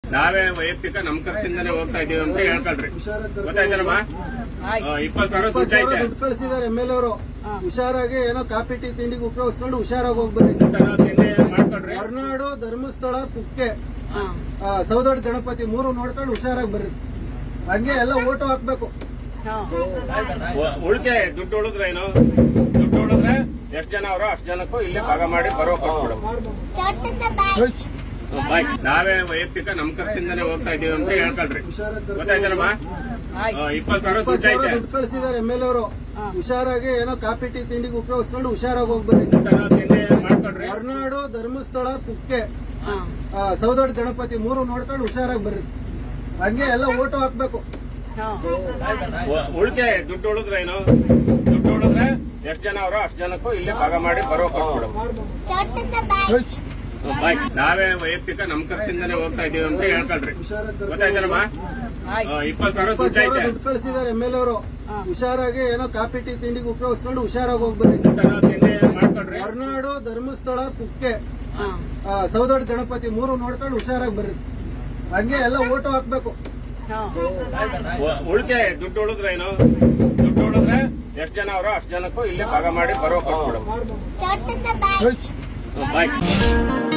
ನಾವೇ ವೈಯಕ್ತಿಕ ನಮ್ ಖರ್ಚಿಂದಾನೆ ಹೋಗ್ತಾ ಇದೀವಿ ಅಂತ ಹೇಳ್ಕೊಳ್ರಿ ಗೊತ್ತಾಯ್ತಲ್ಲಮ್ಮ ಇಪ್ಪತ್ತು ಸಾವಿರ ಇಪ್ಪತ್ತು ದುಡ್ಡು ಸಾವಿರ ಐತೆ ದುಡ್ಡು ಕಳಿಸಿದಾರೆ ಎಮ್ ಎಲ್ ಅವರು ಹುಷಾರಾಗಿ ಏನೋ ಕಾಫಿ ಟೀ ತಿಂಡಿಗೆ ಉಪಯೋಗಿಸ್ಕೊಂಡು ಹುಷಾರಾಗಿ ಹೋಗ್ಬರ್ರಿ ಊಟನೋ ತಿಂಡಿ ಮಾಡ್ಕೊಳ್ರಿ ಹೊರನಾಡು ಧರ್ಮಸ್ಥಳ ಕುಕ್ಕೆ ಆ, ಸೌದೊಡ್ಡ ಗಣಪತಿ ಮೂರು ನೋಡ್ಕೊಂಡು ಹುಷಾರಾಗಿ ಬರ್ರಿ ಹಂಗೆ ಎಲ್ಲ ಓಟು ಹಾಕ್ಬೇಕು ಉ- ಉಳಿಕೆ ದುಡ್ಡು ಉಳಿದ್ರೆ ಏನು ದುಡ್ಡು ಉಳಿದ್ರೆ ಎಷ್ಟ್ ಜನ ಅವರೋ ಅಷ್ಟ್ ಜನಕ್ಕೂ ಇಲ್ಲೇ ಭಾಗ ಮಾಡಿ ಬರೋ ಕೊಟ್ಬಿಡು ಬಾಯ್ ನಾವೇ ವೈಯಕ್ತಿಕ ನಮ್ ಖರ್ಚಿಂದಾನೆ ಹೋಗ್ತಾ ಇದೀವಿ ಅಂತ ಹೇಳ್ಕೊಳ್ರಿ ಗೊತ್ತಾಯ್ತಲ್ಲಮ್ಮ ಇಪ್ಪತ್ತು ಸಾವಿರ ಇಪ್ಪತ್ತು ದುಡ್ಡು ಸಾವಿರ ಐತೆ ದುಡ್ಡು ಕಳಿಸಿದಾರೆ ಎಮ್ ಎಲ್ ಅವರು ಹುಷಾರಾಗಿ ಏನೋ ಕಾಫಿ ಟೀ ತಿಂಡಿಗೆ ಉಪಯೋಗಿಸ್ಕೊಂಡು ಹುಷಾರಾಗಿ ಹೋಗ್ಬರ್ರಿ ಊಟನೋ ತಿಂಡಿ ಮಾಡ್ಕೊಳ್ರಿ ಹೊರನಾಡು ಧರ್ಮಸ್ಥಳ ಕುಕ್ಕೆ ಆ, ಸೌದೊಡ್ಡ ಗಣಪತಿ ಮೂರು ನೋಡ್ಕೊಂಡು ಹುಷಾರಾಗಿ ಬರ್ರಿ ಹಂಗೆ ಎಲ್ಲ ಓಟು ಹಾಕ್ಬೇಕು ಉ- ಉಳಿಕೆ ದುಡ್ಡು ಉಳಿದ್ರೆ ಏನು ದುಡ್ಡು ಉಳಿದ್ರೆ ಎಷ್ಟ್ ಜನ ಅವರೋ ಅಷ್ಟ್ ಜನಕ್ಕೂ ಇಲ್ಲೇ ಭಾಗ ಮಾಡಿ ಬರೋ ಕೊಟ್ಬಿಡು ಬಾಯ್ ನಾವೇ ವೈಯಕ್ತಿಕ ನಮ್ ಖರ್ಚಿಂದಾನೆ ಹೋಗ್ತಾ ಇದೀವಿ ಅಂತ ಹೇಳ್ಕೊಳ್ರಿ ಗೊತ್ತಾಯ್ತಲ್ಲಮ್ಮ ಇಪ್ಪತ್ತು ಸಾವಿರ ಇಪ್ಪತ್ತು ದುಡ್ಡು ಸಾವಿರ ಐತೆ ದುಡ್ಡು ಕಳಿಸಿದಾರೆ ಎಮ್ ಎಲ್ ಅವರು ಹುಷಾರಾಗಿ ಏನೋ ಕಾಫಿ ಟೀ ತಿಂಡಿಗೆ ಉಪಯೋಗಿಸ್ಕೊಂಡು ಹುಷಾರಾಗಿ ಹೋಗ್ಬರ್ರಿ ಊಟನೋ ತಿಂಡಿ ಮಾಡ್ಕೊಳ್ರಿ ಹೊರನಾಡು ಧರ್ಮಸ್ಥಳ ಕುಕ್ಕೆ ಆ, ಸೌದೊಡ್ಡ ಗಣಪತಿ ಮೂರು ನೋಡ್ಕೊಂಡು ಹುಷಾರಾಗಿ ಬರ್ರಿ ಹಂಗೆ ಎಲ್ಲ ಓಟು ಹಾಕ್ಬೇಕು ಉ- ಉಳಿಕೆ ದುಡ್ಡು ಉಳಿದ್ರೆ ಏನು ದುಡ್ಡು ಉಳಿದ್ರೆ ಎಷ್ಟ್ ಜನ ಅವರೋ ಅಷ್ಟ್ ಜನಕ್ಕೂ ಇಲ್ಲೇ ಭಾಗ ಮಾಡಿ ಬರೋ ಕೊಟ್ಬಿಡು ಬಾಯ್